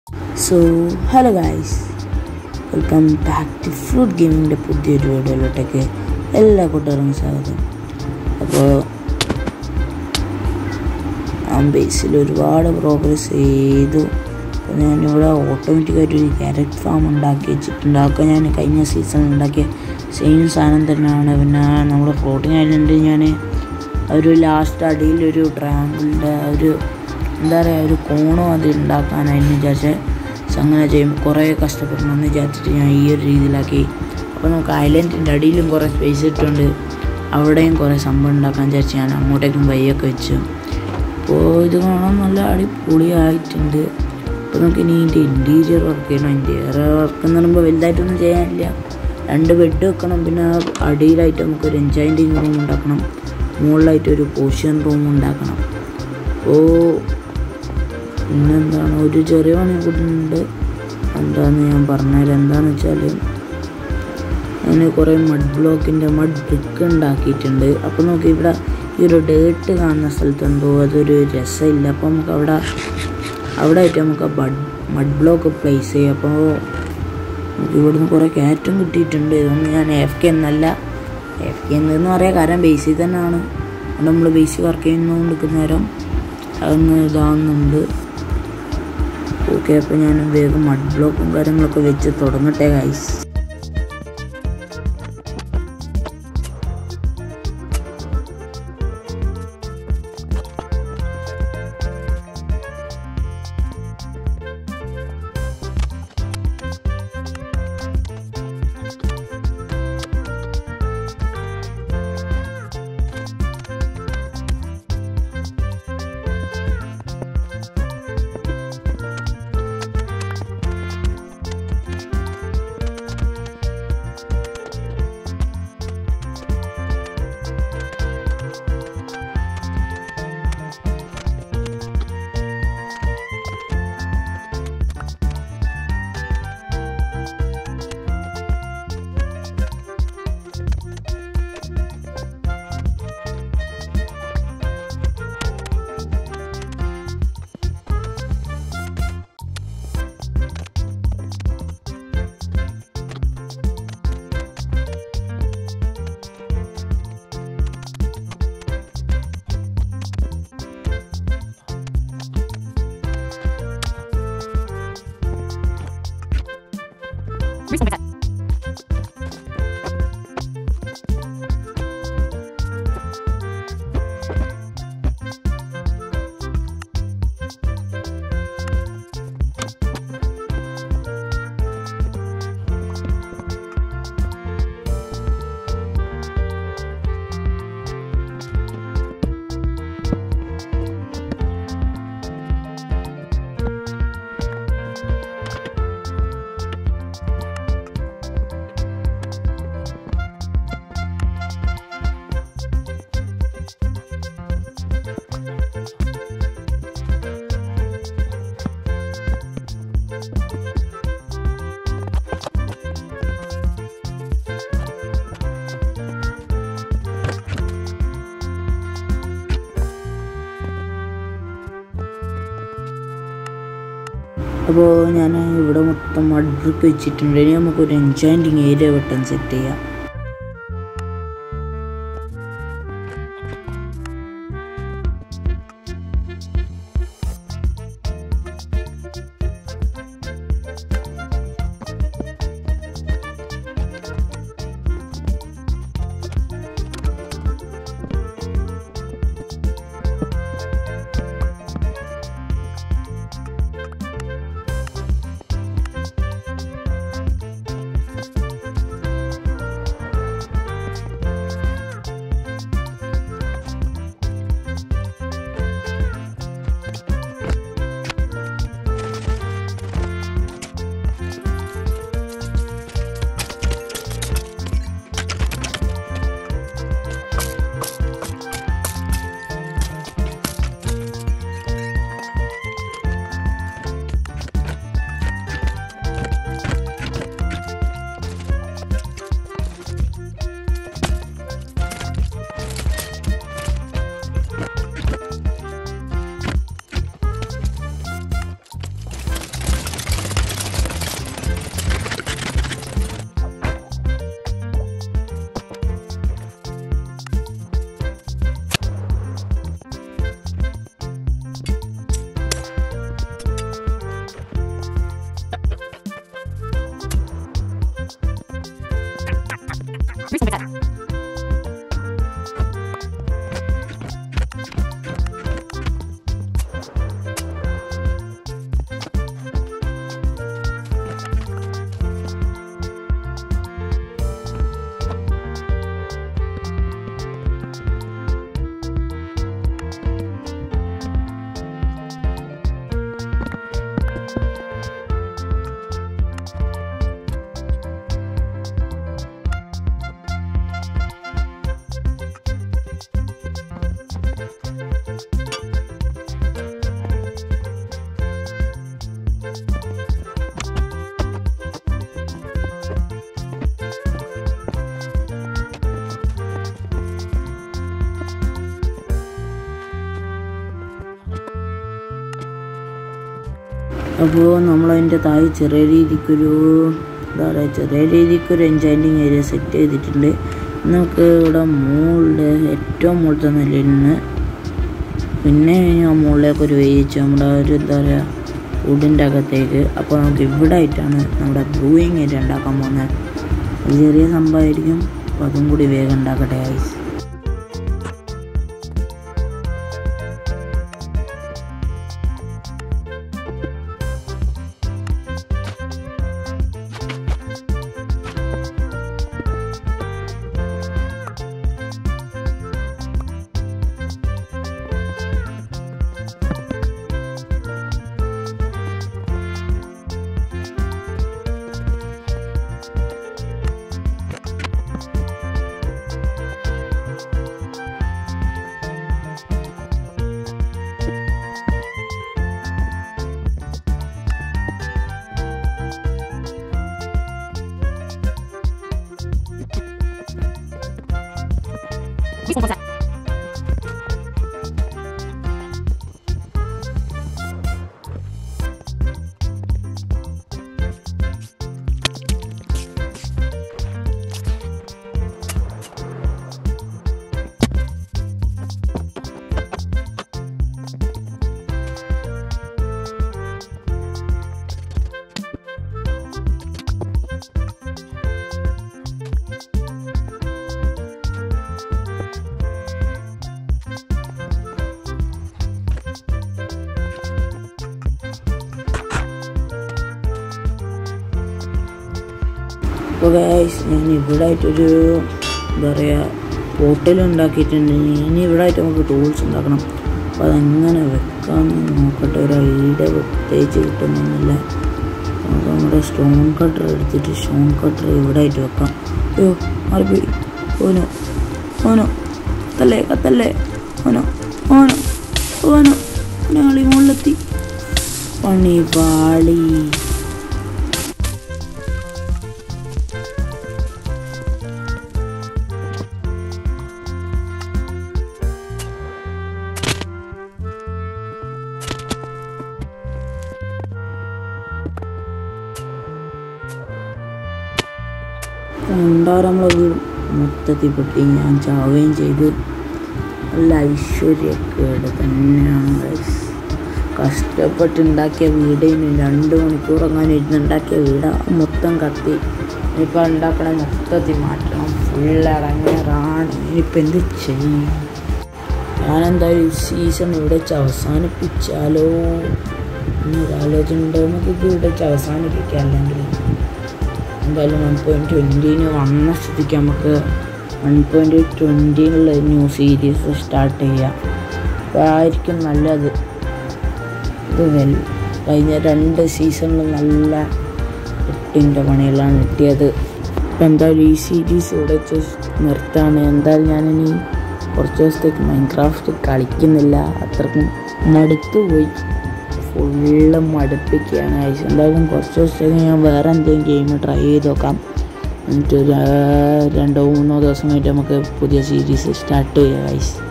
So hello guys welcome back to fruit ഗെയിമിങ്ങിൻ്റെ പുതിയൊരു വീഡിയോയിലോട്ടേക്ക് എല്ലാ കൂട്ടുകാർക്കും സ്വാഗതം അപ്പോൾ ഞാൻ ബേസിൽ ഒരുപാട് പ്രോഗ്രസ് ചെയ്തു അപ്പോൾ ഞാനിവിടെ ഓട്ടോമാറ്റിക്കായിട്ട് ഒരു ക്യാരറ്റ് ഫാം ഉണ്ടാക്കി വെച്ചിട്ടുണ്ട് അതൊക്കെ ഞാൻ കഴിഞ്ഞ സീസണിൽ ഉണ്ടാക്കിയ സെയിം സാധനം തന്നെയാണ് പിന്നെ നമ്മുടെ ഫ്ലോട്ടിങ് ഐലൻഡ് ഞാൻ ഒരു ലാസ്റ്റ് അടിയിലൊരു ട്രയാങ്കിളിൻ്റെ ഒരു എന്താ പറയുക ഒരു കോണും അത് ഉണ്ടാക്കാനായിരുന്നു വിചാരിച്ചത് പക്ഷെ അങ്ങനെ ചെയ്യുമ്പോൾ കുറേ കഷ്ടപ്പെടണമെന്ന് വിചാരിച്ചിട്ട് ഞാൻ ഈ ഒരു രീതിയിലാക്കി അപ്പോൾ നമുക്ക് ഐലൻഡിൻ്റെ അടിയിലും കുറേ സ്പേസ് ഇട്ടുണ്ട് അവിടെയും കുറേ സംഭവം ഉണ്ടാക്കാൻ വിചാരിച്ച് ഞാൻ അങ്ങോട്ടേക്കും വയ്യൊക്കെ വെച്ചു അപ്പോൾ ഇത് കാണാൻ നല്ല അടിപൊളിയായിട്ടുണ്ട് അപ്പോൾ നമുക്ക് ഇനി ഇതിൻ്റെ ഇൻറ്റീരിയർ വർക്ക് ചെയ്യണം ഇൻറ്റീരിയർ വർക്ക് എന്ന് പറയുമ്പോൾ വലുതായിട്ടൊന്നും ചെയ്യാനില്ല രണ്ട് ബെഡ് വെക്കണം പിന്നെ അടിയിലായിട്ട് നമുക്ക് ഒരു എൻജോയിൻറ്റിങ് റൂം ഉണ്ടാക്കണം മുകളിലായിട്ട് ഒരു പോഷൻ റൂം ഉണ്ടാക്കണം അപ്പോൾ പിന്നെന്താണ് ഒരു ചെറിയ പണി കൂടി ഉണ്ട് എന്താന്ന് ഞാൻ പറഞ്ഞുതരാം എന്താണെന്ന് വെച്ചാൽ ഞാൻ കുറേ മഡ് ബ്ലോക്കിൻ്റെ മഡ് ബ്രിക്ക് ഉണ്ടാക്കിയിട്ടുണ്ട് അപ്പോൾ നമുക്ക് ഇവിടെ ഈ ഒരു ഡേട്ട് കാണുന്ന സ്ഥലത്ത് എന്തോ അതൊരു രസമില്ല അപ്പോൾ നമുക്ക് അവിടെ അവിടെ ആയിട്ട് നമുക്ക് ബഡ് മഡ് ബ്ലോക്ക് പ്ലേസ് ചെയ്യാം അപ്പോൾ നമുക്ക് ഇവിടുന്ന് കുറേ കയറ്റം കിട്ടിയിട്ടുണ്ട് ഇതൊന്നും ഞാൻ എഫ് കെ എന്നല്ല എഫ് കെ എന്ന് പറയാൻ കാരണം ബേസിൽ തന്നെയാണ് അവിടെ നമ്മൾ ബേസിൽ വർക്ക് ചെയ്യുന്നതുകൊണ്ട് നേരം അതൊന്ന് ഇതാവുന്നുണ്ട് ഓക്കെ അപ്പോൾ ഞാൻ വേഗം മഡ് ബ്ലോക്കും കാര്യങ്ങളൊക്കെ വെച്ച് തുടങ്ങട്ടെ ഗൈസ് അപ്പോൾ ഞാൻ ഇവിടെ മൊത്തം മഡ്രിക്ക് വെച്ചിട്ടുണ്ട് ഇനി നമുക്കൊരു എൻജോയിൻറ്റിങ് ഏരിയ വെട്ടം സെറ്റ് ചെയ്യാം അപ്പോൾ നമ്മളതിൻ്റെ താഴെ ചെറിയ രീതിക്കൊരു എന്താ പറയുക ചെറിയ രീതിക്കൊരു എൻജോയിൻറ്റിങ് ഏരിയ സെറ്റ് ചെയ്തിട്ടുണ്ട് നമുക്ക് ഇവിടെ മുകളിൽ ഏറ്റവും മുകളിലത്തെ നിലയിൽ നിന്ന് പിന്നെ ഞാൻ മുകളിലേക്ക് ഒരു വേയിച്ചു നമ്മുടെ ഒരു എന്താ പറയുക വുഡിൻ്റെ അകത്തേക്ക് അപ്പോൾ നമുക്ക് ഇവിടെ ആയിട്ടാണ് നമ്മുടെ ബ്രൂയിങ് ഏരിയ ഉണ്ടാക്കാൻ പോകുന്നത് അത് ചെറിയ സംഭവമായിരിക്കും അപ്പോൾ അതും കൂടി വേഗം ഉണ്ടാക്കട്ടെ ഐസ് അപ്പോൾ ഗൈസ് ഞാൻ ഇവിടെ ആയിട്ടൊരു എന്താ പറയുക പോർട്ടൽ ഉണ്ടാക്കിയിട്ടുണ്ട് ഇനി ഇവിടെ ആയിട്ട് നമുക്ക് ടൂൾസ് ഉണ്ടാക്കണം അപ്പോൾ അതെങ്ങനെ വെക്കാമെന്ന് നോക്കട്ടെ ഒരു ഐഡിയ പ്രത്യേകിച്ച് കിട്ടുന്നൊന്നുമില്ല നമുക്ക് നമ്മുടെ സ്റ്റോൺ കട്ടർ എടുത്തിട്ട് സ്റ്റോൺ കട്ടർ ഇവിടെ ആയിട്ട് വെക്കാം അയ്യോ മാറിപ്പോയി ഓനോ ഓനോ കത്തല്ലേ കത്തല്ലേ ഓനോ ഓനോ ഓനോ ഞങ്ങളീ മുകളിലെത്തി പണി പാളി ഉണ്ടാവും നമ്മളെ വീട് മൊത്തത്തിൽ പൊട്ടി ഞാൻ ചാവുകയും ചെയ്ത് നല്ല ഐശ്വര്യക്കേട് തന്നെയാണ് guys. കഷ്ടപ്പെട്ടുണ്ടാക്കിയ വീടിന് രണ്ട് മണിക്കൂർ അങ്ങനെ ഇരുന്നുണ്ടാക്കിയ വീട് മൊത്തം കത്തി ഇനിയിപ്പോൾ ഉണ്ടാക്കണ മൊത്തത്തിൽ മാറ്റണം ഫുൾ ഇറങ്ങിയതാണ് ഇനിയിപ്പോൾ എന്ത് ചെയ്യും ഞാനെന്തായാലും ഈ സീസൺ ഇവിടെ വെച്ച് അവസാനിപ്പിച്ചാലോ എന്നൊരു ആലോചന ഉണ്ട് നമുക്ക് ഇത് ഇവിടെ വെച്ച് അവസാനിപ്പിക്കാം അല്ലെങ്കിൽ എന്തായാലും വൺ പോയിൻറ്റ് ട്വൻറ്റീന് വന്ന സ്ഥിതിക്ക് നമുക്ക് വൺ പോയിൻറ്റ് ട്വൻറ്റീനുള്ള ന്യൂ സീരീസ് സ്റ്റാർട്ട് ചെയ്യാം അപ്പോൾ ആയിരിക്കും നല്ലത് ഇത് വെൽ കഴിഞ്ഞ രണ്ട് സീസണിൽ നല്ല എട്ടിൻ്റെ പണികളാണ് കിട്ടിയത് അപ്പോൾ എന്തായാലും ഈ സീരീസ് ഇവിടെ വെച്ച് നിർത്താണ് എന്തായാലും ഞാനിനി കുറച്ച് ദിവസത്തേക്ക് മൈൻക്രാഫ്റ്റ് കളിക്കുന്നില്ല അത്രക്കും മടുത്തു പോയി ഫുള്ള് മടുപ്പിക്കുകയാണ് ഗൈസ് എന്തായാലും കുറച്ച് ദിവസത്തേക്ക് ഞാൻ വേറെ എന്തെങ്കിലും ഗെയിം ട്രൈ ചെയ്ത് നോക്കാം എന്നിട്ട് ഒരു ആ, രണ്ടോ മൂന്നോ ദിവസം കഴിഞ്ഞിട്ട് നമുക്ക് പുതിയ സീരീസ് സ്റ്റാർട്ട് ചെയ്യാം ഗൈസ്